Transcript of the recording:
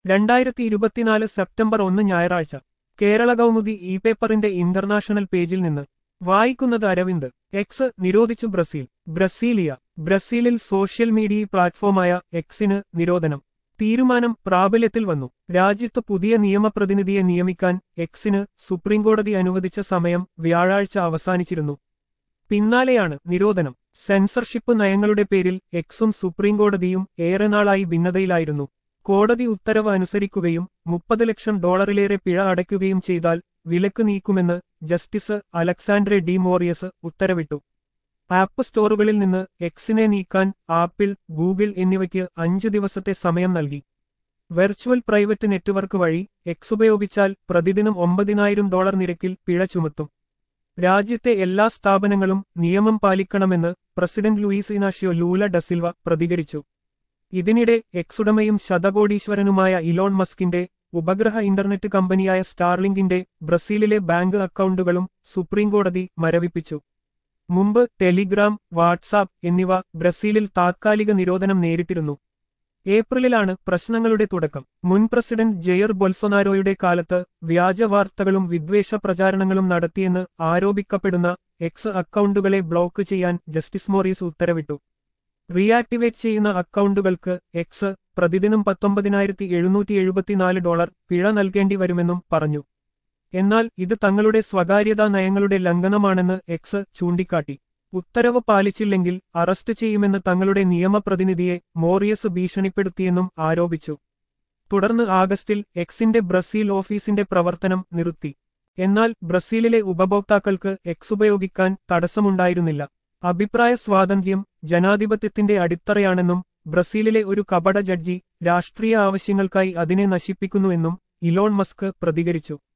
രണ്ടായിരത്തി ഇരുപത്തിനാല് സെപ്റ്റംബർ ഒന്ന് ഞായറാഴ്ച കേരള കൗമുദി ഇ പേപ്പറിന്റെ ഇന്റർനാഷണൽ പേജിൽ നിന്ന് വായിക്കുന്നത് അരവിന്ദ് എക്സ് നിരോധിച്ചു ബ്രസീൽ ബ്രസീലിയ ബ്രസീലിൽ സോഷ്യൽ മീഡിയ പ്ലാറ്റ്ഫോമായ എക്സിന് നിരോധനം തീരുമാനം പ്രാബല്യത്തിൽ വന്നു രാജ്യത്ത് പുതിയ നിയമപ്രതിനിധിയെ നിയമിക്കാൻ എക്സിന് സുപ്രീംകോടതി അനുവദിച്ച സമയം വ്യാഴാഴ്ച അവസാനിച്ചിരുന്നു പിന്നാലെയാണ് നിരോധനം സെൻസർഷിപ്പ് നയങ്ങളുടെ പേരിൽ എക്സും സുപ്രീംകോടതിയും ഏറെ നാളായി ഭിന്നതയിലായിരുന്നു കോടതി ഉത്തരവ് അനുസരിക്കുകയും മുപ്പത് ലക്ഷം ഡോളറിലേറെ പിഴ അടയ്ക്കുകയും ചെയ്താൽ വിലക്ക് നീക്കുമെന്ന് ജസ്റ്റിസ് അലക്സാൻഡ്രെ ഡി മോറിയസ് ഉത്തരവിട്ടു ആപ്പ് സ്റ്റോറുകളിൽ നിന്ന് എക്സിനെ നീക്കാൻ ആപ്പിൾ ഗൂഗിൾ എന്നിവയ്ക്ക് അഞ്ചു ദിവസത്തെ സമയം നൽകി വെർച്വൽ പ്രൈവറ്റ് നെറ്റ്വർക്ക് വഴി എക്സ് ഉപയോഗിച്ചാൽ പ്രതിദിനം ഒമ്പതിനായിരം ഡോളർ നിരക്കിൽ പിഴ ചുമത്തും രാജ്യത്തെ എല്ലാ സ്ഥാപനങ്ങളും നിയമം പാലിക്കണമെന്ന് president Luiz Inacio Lula da Silva പ്രതികരിച്ചു ഇതിനിടെ എക്സുടമയും ശതകോടീശ്വരനുമായ ഇലോൺ മസ്കിന്റെ ഉപഗ്രഹ ഇന്റർനെറ്റ് കമ്പനിയായ സ്റ്റാർലിങ്കിന്റെ ബ്രസീലിലെ ബാങ്ക് അക്കൗണ്ടുകളും സുപ്രീംകോടതി മരവിപ്പിച്ചു മുമ്പ് ടെലിഗ്രാം വാട്സാപ്പ് എന്നിവ ബ്രസീലിൽ താത്കാലിക നിരോധനം നേരിട്ടിരുന്നു ഏപ്രിലിലാണ് പ്രശ്നങ്ങളുടെ തുടക്കം മുൻ പ്രസിഡന്റ് ജെയർ ബൊൽസൊനാരോയുടെ കാലത്ത് വ്യാജ വാർത്തകളും വിദ്വേഷ പ്രചാരണങ്ങളും നടത്തിയെന്ന് ആരോപിക്കപ്പെടുന്ന എക്സ് അക്കൗണ്ടുകളെ ബ്ലോക്ക് ചെയ്യാൻ ജസ്റ്റിസ് മോറീസ് ഉത്തരവിട്ടു റീആക്ടിവേറ്റ് ചെയ്യുന്ന അക്കൗണ്ടുകൾക്ക് എക്സ് പ്രതിദിനം പത്തൊമ്പതിനായിരത്തി എഴുന്നൂറ്റി എഴുപത്തിനാല് ഡോളർ പിഴ നൽകേണ്ടി വരുമെന്നും പറഞ്ഞു എന്നാൽ ഇത് തങ്ങളുടെ സ്വകാര്യതാ നയങ്ങളുടെ ലംഘനമാണെന്ന് എക്സ് ചൂണ്ടിക്കാട്ടി ഉത്തരവ് പാലിച്ചില്ലെങ്കിൽ അറസ്റ്റ് ചെയ്യുമെന്ന് തങ്ങളുടെ നിയമപ്രതിനിധിയെ മോറിയസ് ഭീഷണിപ്പെടുത്തിയെന്നും ആരോപിച്ചു തുടർന്ന് ആഗസ്റ്റിൽ എക്സിന്റെ ബ്രസീൽ ഓഫീസിന്റെ പ്രവർത്തനം നിർത്തി എന്നാൽ ബ്രസീലിലെ ഉപഭോക്താക്കൾക്ക് എക്സ് ഉപയോഗിക്കാൻ തടസ്സമുണ്ടായിരുന്നില്ല അഭിപ്രായ സ്വാതന്ത്ര്യം ജനാധിപത്യത്തിന്റെ അടിത്തറയാണെന്നും ബ്രസീലിലെ ഒരു കപട ജഡ്ജി രാഷ്ട്രീയ ആവശ്യങ്ങൾക്കായി അതിനെ നശിപ്പിക്കുന്നുവെന്നും ഇലോൺ മസ്ക് പ്രതികരിച്ചു